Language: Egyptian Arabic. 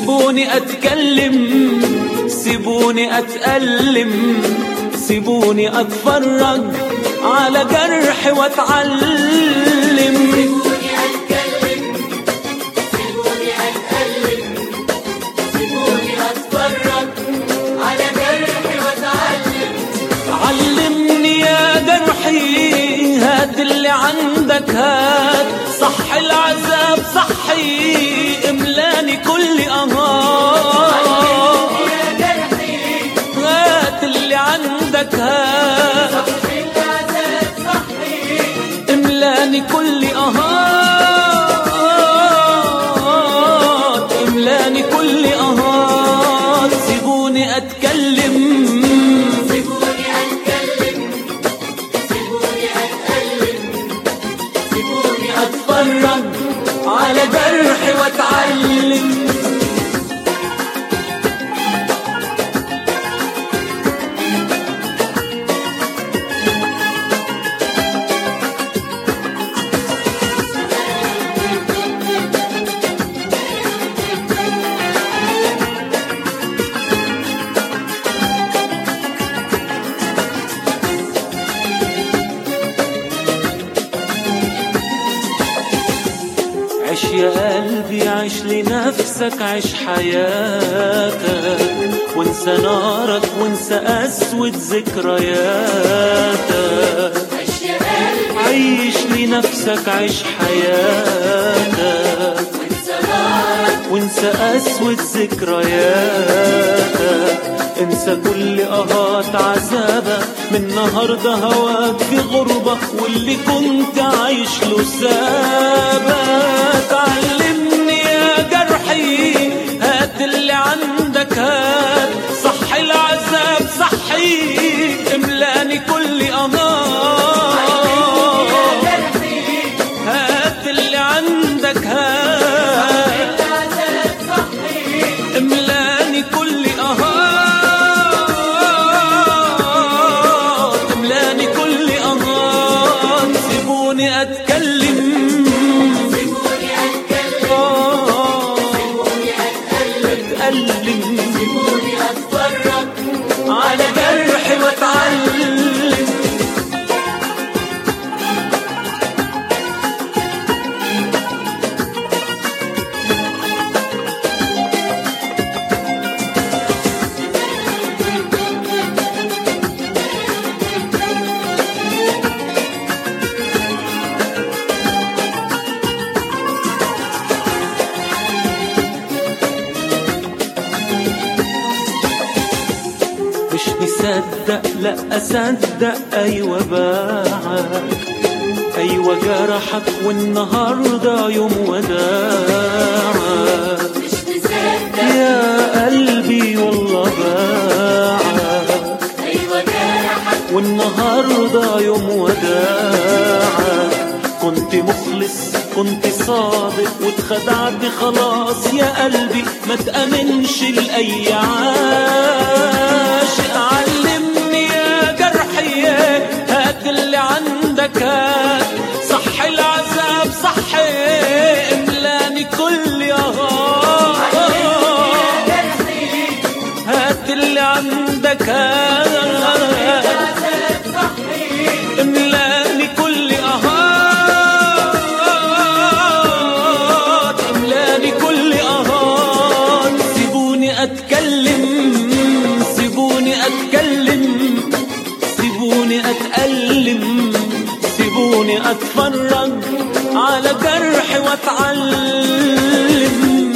سيبوني اتكلم سيبوني اتألم سيبوني اتفرج على جرح واتعلم سيبوني أتكلم سيبوني أتألم سيبوني أتفرج على جرحي وأتعلم علمني يا جرحي هات اللي عندك هات صح العذاب صحي املاني كل امار يا جرحي هات اللي عندك هات صحي العذاب صحي املاني كل اهات املاني كل اهات سيبوني اتكلم سيبوني أتكلم سيبوني أتألم سيبوني اتفرج على جرحي واتعلم عيش يا قلبي عيش لنفسك عيش حياتك وانسى نارك وانسى أسود ذكرياتك عيش يا قلبي عيش لنفسك عيش حياتك وانسى نارك وانسى أسود ذكرياتك انسى كل أهات عذابك من النهاردة هواك في غربة واللي كنت عايش له سابك علمني يا جرحي هات اللي عندك هات صح العذاب صحي املاني كل أمان هات اللي عندك هات العذاب صحي املاني كل اهات املاني كل اهات سيبوني اتكلم سيبوني أتكلم آه، سيبوني أتألم اتألم سيبوني أتفرج على جرحي واتعلم مش مصدق لا اصدق ايوه باعك ايوه جرحك والنهارده يوم وداعك مش مصدق يا قلبي والله باعك أيوة جرحك والنهارده يوم وداعك كنت مخلص كنت صادق واتخدعت خلاص يا قلبي ما تأمنش لأي عاشق علمني يا جرحي هات اللي عندك هات صح العذاب صح املاني كل يهات هات اللي عندك هات العذاب صحي املاني كل اهات املاني كل اهات سيبوني اتكلم سيبوني اتكلم سيبوني اتألم سيبوني اتفرج على جرحي واتعلم